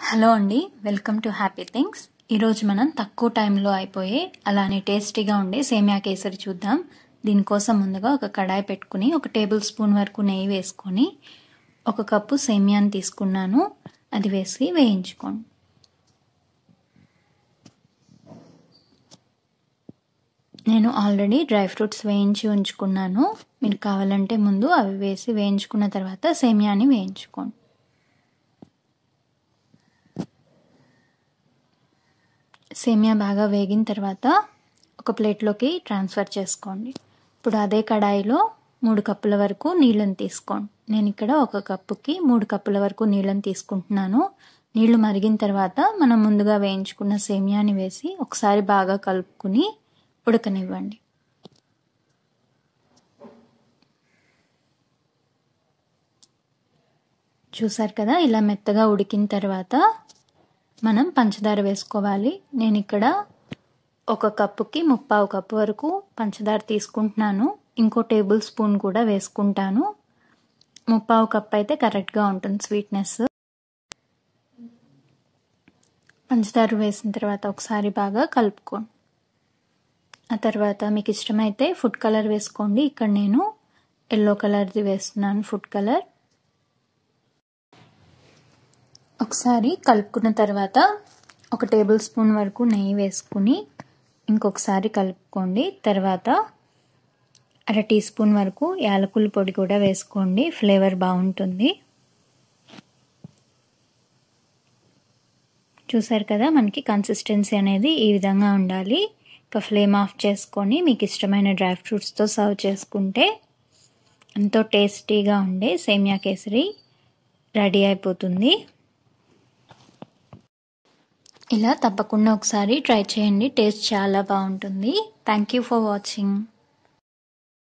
hello అండి welcome to happy things ఈరోజు మనం తక్కువ టైంలో అయిపోయే అలానే టేస్టీగా ఉండే సేమియా కేసరి చూద్దాం దీనికోసం ముందుగా ఒక కడాయి పెట్టుకుని ఒక టేబుల్ స్పూన్ వరకు నెయ్యి వేసుకొని ఒక కప్పు సేమియాని తీసుకున్నాను అది వేసి వేయించుకోండి నేను ఆల్రెడీ డ్రై ఫ్రూట్స్ వేయించి ఉంచుకున్నాను మీరు కావాలంటే ముందు అవి వేసి వేయించుకున్న తర్వాత సేమియాని వేయించుకోండి సేమియా బాగా వేగిన తర్వాత ఒక ప్లేట్లోకి ట్రాన్స్ఫర్ చేసుకోండి ఇప్పుడు అదే కడాయిలో మూడు కప్పుల వరకు నీళ్ళని తీసుకోండి నేను ఇక్కడ ఒక కప్పుకి మూడు కప్పుల వరకు నీళ్ళని తీసుకుంటున్నాను నీళ్లు మరిగిన తర్వాత మనం ముందుగా వేయించుకున్న సేమియాని వేసి ఒకసారి బాగా కలుపుకుని ఉడకనివ్వండి చూసారు కదా ఇలా మెత్తగా ఉడికిన తర్వాత మనం పంచదార వేసుకోవాలి నేను ఇక్కడ ఒక కప్పుకి ముప్పావు కప్పు వరకు పంచదార తీసుకుంటున్నాను ఇంకో టేబుల్ స్పూన్ కూడా వేసుకుంటాను ముప్పావు కప్ అయితే కరెక్ట్గా ఉంటుంది స్వీట్నెస్ పంచదార వేసిన తర్వాత ఒకసారి బాగా కలుపుకోండి ఆ తర్వాత మీకు ఇష్టమైతే ఫుడ్ కలర్ వేసుకోండి ఇక్కడ నేను ఎల్లో కలర్ది వేస్తున్నాను ఫుడ్ కలర్ ఒకసారి కలుపుకున్న తర్వాత ఒక టేబుల్ స్పూన్ వరకు నెయ్యి వేసుకుని ఇంకొకసారి కలుపుకోండి తర్వాత అర టీ స్పూన్ వరకు యాలకుల పొడి కూడా వేసుకోండి ఫ్లేవర్ బాగుంటుంది చూసారు కదా మనకి కన్సిస్టెన్సీ అనేది ఈ విధంగా ఉండాలి ఇక ఫ్లేమ్ ఆఫ్ చేసుకొని మీకు ఇష్టమైన డ్రై ఫ్రూట్స్తో సర్వ్ చేసుకుంటే ఎంతో టేస్టీగా ఉండే సేమియా కేసరి రెడీ అయిపోతుంది ఇలా తప్పకుండా ఒకసారి ట్రై చేయండి టేస్ట్ చాలా బాగుంటుంది థ్యాంక్ యూ ఫర్ వాచింగ్